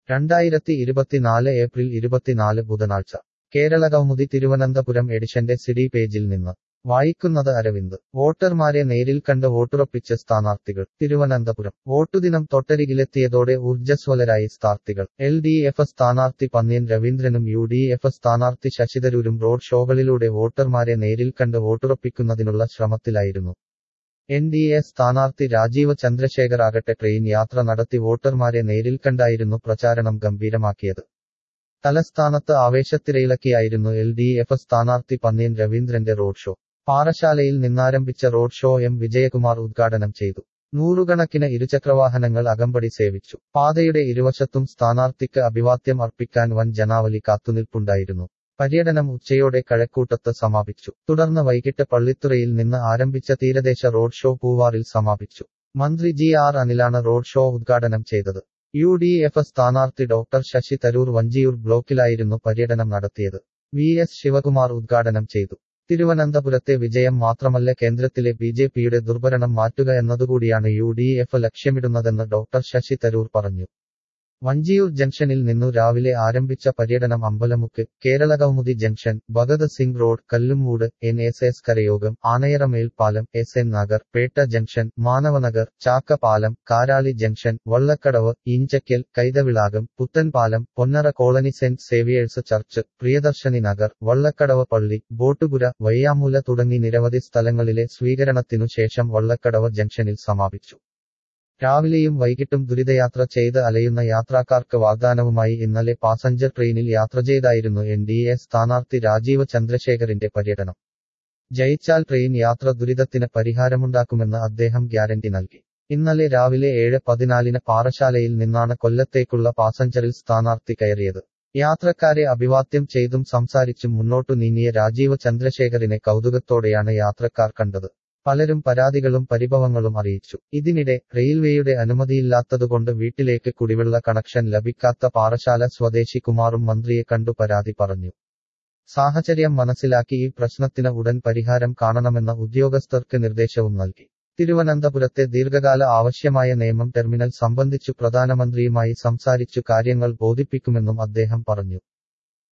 രണ്ടായിരത്തി ഇരുപത്തിനാല് ഏപ്രിൽ ഇരുപത്തിനാല് ബുധനാഴ്ച കേരള കൗമുദി തിരുവനന്തപുരം എഡിഷന്റെ സിഡി പേജിൽ നിന്ന് വായിക്കുന്നത് അരവിന്ദ് വോട്ടർമാരെ നേരിൽ കണ്ട് വോട്ടുറപ്പിച്ച് സ്ഥാനാർത്ഥികൾ തിരുവനന്തപുരം വോട്ടുദിനം തൊട്ടരികിലെത്തിയതോടെ ഊർജ്ജസ്വലരായി സ്ഥാർത്ഥികൾ എൽ ഡി എഫ് സ്ഥാനാർത്ഥി പന്ന്യൻ രവീന്ദ്രനും യു ഡി എഫ് സ്ഥാനാർത്ഥി ശശിതരൂരും റോഡ് ഷോകളിലൂടെ വോട്ടർമാരെ നേരിൽ കണ്ട് വോട്ടുറപ്പിക്കുന്നതിനുള്ള ശ്രമത്തിലായിരുന്നു എൻ ഡി എ സ്ഥാനാർത്ഥി രാജീവ് ചന്ദ്രശേഖർ ആകട്ടെ ട്രെയിൻ യാത്ര നടത്തി വോട്ടർമാരെ നേരിൽ കണ്ടായിരുന്നു പ്രചാരണം ഗംഭീരമാക്കിയത് തലസ്ഥാനത്ത് ആവേശത്തിരയിളക്കിയായിരുന്നു എൽ ഡി എഫ് സ്ഥാനാർത്ഥി പന്ന്യൻ രവീന്ദ്രന്റെ റോഡ് ഷോ പാറശാലയിൽ നിന്നാരംഭിച്ച റോഡ് ഷോ എം വിജയകുമാർ ഉദ്ഘാടനം ചെയ്തു നൂറുകണക്കിന് ഇരുചക്രവാഹനങ്ങൾ അകമ്പടി സേവിച്ചു പാതയുടെ ഇരുവശത്തും സ്ഥാനാർത്ഥിക്ക് അഭിവാദ്യം അർപ്പിക്കാൻ വൻ ജനാവലി കാത്തുനിൽപ്പുണ്ടായിരുന്നു പര്യടനം ഉച്ചയോടെ കഴക്കൂട്ടത്ത് സമാപിച്ചു തുടർന്ന് വൈകിട്ട് പള്ളിത്തുറയിൽ നിന്ന് ആരംഭിച്ച തീരദേശ റോഡ് ഷോ പൂവാറിൽ സമാപിച്ചു മന്ത്രി ജി ആർ അനിലാണ് റോഡ് ഷോ ഉദ്ഘാടനം ചെയ്തത് യു ഡി എഫ് സ്ഥാനാർത്ഥി ഡോക്ടർ ശശി തരൂർ വഞ്ചിയൂർ ബ്ലോക്കിലായിരുന്നു പര്യടനം നടത്തിയത് വി എസ് ശിവകുമാർ ഉദ്ഘാടനം ചെയ്തു തിരുവനന്തപുരത്തെ വിജയം മാത്രമല്ല കേന്ദ്രത്തിലെ ബി ജെ പിയുടെ ദുർഭരണം മാറ്റുക എന്നതുകൂടിയാണ് യു ഡി എഫ് ലക്ഷ്യമിടുന്നതെന്ന് ഡോക്ടർ ശശി തരൂർ പറഞ്ഞു വഞ്ചിയൂർ ജംഗ്ഷനിൽ നിന്നു രാവിലെ ആരംഭിച്ച പര്യടനം Ambalamukku Kerala Kaumudi junction Bhagat Singh road Kallumoodu N S S കരയോഗം ആനയറമേൽ പാലം S N Nagar Pettah junction Manavanagar Chakkapalam Karali junction Vallakkadavu Enchakkal Kaithavilakam Puthenpalam Ponnara colony Saint Xavier's church Priyadarshini Nagar Vallakkadavu പള്ളി ബോട്ടുപുര വയ്യാമൂല തുടങ്ങി നിരവധി സ്ഥലങ്ങളിലെ സ്വീകരണത്തിനു ശേഷം വള്ളക്കടവ് ജംഗ്ഷനിൽ സമാപിച്ചു രാവിലെയും വൈകിട്ടും ദുരിതയാത്ര ചെയ്ത് അലയുന്ന യാത്രക്കാർക്ക് വാഗ്ദാനവുമായി ഇന്നലെ പാസഞ്ചർ ട്രെയിനിൽ യാത്ര ചെയ്തായിരുന്നു എൻ ഡി എ സ്ഥാനാർത്ഥി രാജീവ് ചന്ദ്രശേഖറിന്റെ പര്യടനം ജയിച്ചാൽ ട്രെയിൻ യാത്ര ദുരിതത്തിന് പരിഹാരമുണ്ടാക്കുമെന്ന് അദ്ദേഹം ഗ്യാരണ്ടി നൽകി ഇന്നലെ രാവിലെ ഏഴ് പതിനാലിന് പാറശാലയിൽ നിന്നാണ് കൊല്ലത്തേക്കുള്ള പാസഞ്ചറിൽ സ്ഥാനാർത്ഥി കയറിയത് യാത്രക്കാരെ അഭിവാദ്യം ചെയ്തും സംസാരിച്ചും മുന്നോട്ടു നീങ്ങിയ രാജീവ് ചന്ദ്രശേഖറിനെ കൗതുകത്തോടെയാണ് യാത്രക്കാർ കണ്ടത് പലരും പരാതികളും പരിഭവങ്ങളും അറിയിച്ചു ഇതിനിടെ റെയിൽവേയുടെ അനുമതിയില്ലാത്തതുകൊണ്ട് വീട്ടിലേക്ക് കുടിവെള്ള കണക്ഷൻ ലഭിക്കാത്ത പാറശാല സ്വദേശി കുമാറും മന്ത്രിയെ കണ്ടു പരാതി പറഞ്ഞു സാഹചര്യം മനസ്സിലാക്കി ഈ പ്രശ്നത്തിന് ഉടൻ പരിഹാരം കാണണമെന്ന ഉദ്യോഗസ്ഥർക്ക് നിർദ്ദേശവും നൽകി തിരുവനന്തപുരത്തെ ദീർഘകാല ആവശ്യമായ നിയമം ടെർമിനൽ സംബന്ധിച്ചു പ്രധാനമന്ത്രിയുമായി സംസാരിച്ചു കാര്യങ്ങൾ ബോധിപ്പിക്കുമെന്നും അദ്ദേഹം പറഞ്ഞു